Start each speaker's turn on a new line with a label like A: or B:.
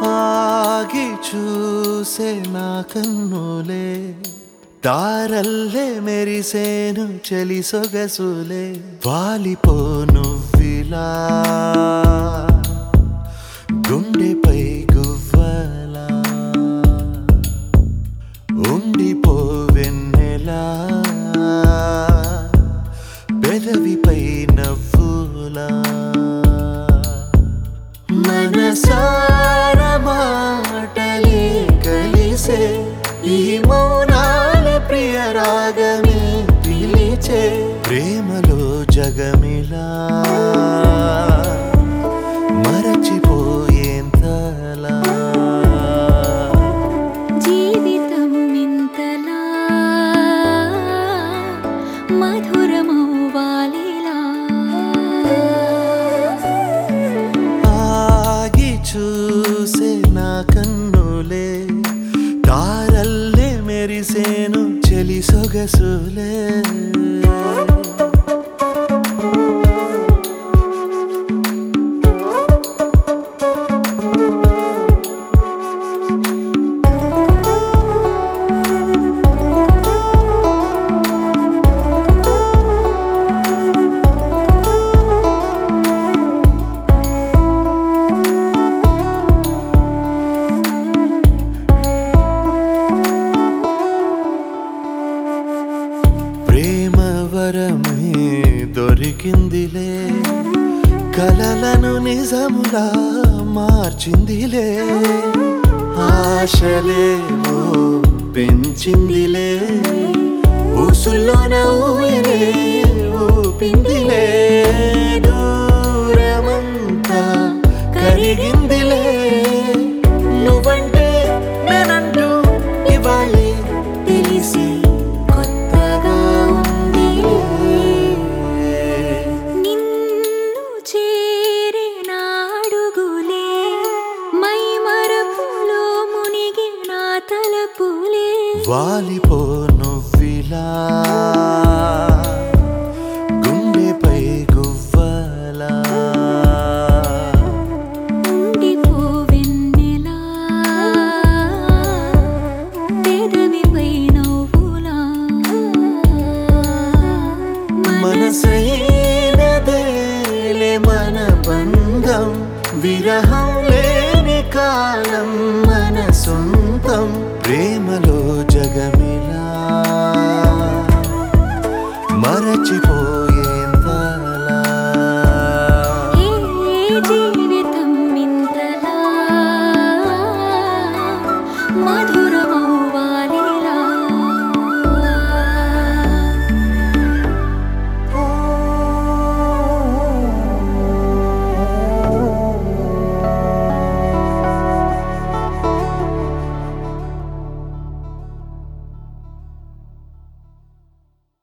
A: ఆగి చూసే నా కన్నులే దారల్లే మెరిసేను చలి సొగసులే వాలిపోను విలా గుండెపై గువ్వలా ఉండిపోవెన్నెలా పెదవిపై నవ్వులా మనసార మాటలే కలిసే ఈ మౌనాల ప్రియ రాగమే పిలిచే ప్రేమలో జగమిలా మరచిపోయేంతలా
B: జీవితం ఇంతలా మధురమవ్వాలిలా
A: ఆగి చూసే నా కన్నులే తారల్లే మెరిసేను చెలి సొగసులే ప్రేమ వరమే దొరికిందిలే కలలను నిజములా మార్చిందిలే ఆశలేమో పెంచిందిలే ఊసుల్లోన ఊయలే ఊపిందిలే దూరమంతా కరిగిందిలే నువ్వంటే నేనంటూ ఇవాళే తెలిసి కొత్తగా ఉంది
B: నిన్ను చేరిన అడుగులే మై మరపులో మునిగిన తలపులే
A: వాలిపో నువ్విలా గుండెపై గువ్వలా
B: ఉండిపోవెన్నెలా పెదవిపై నవ్వులా
A: మనసైనదేలే మన బంధం విరహం లేని కాలం మన సొంతం ప్రేమలో జగమే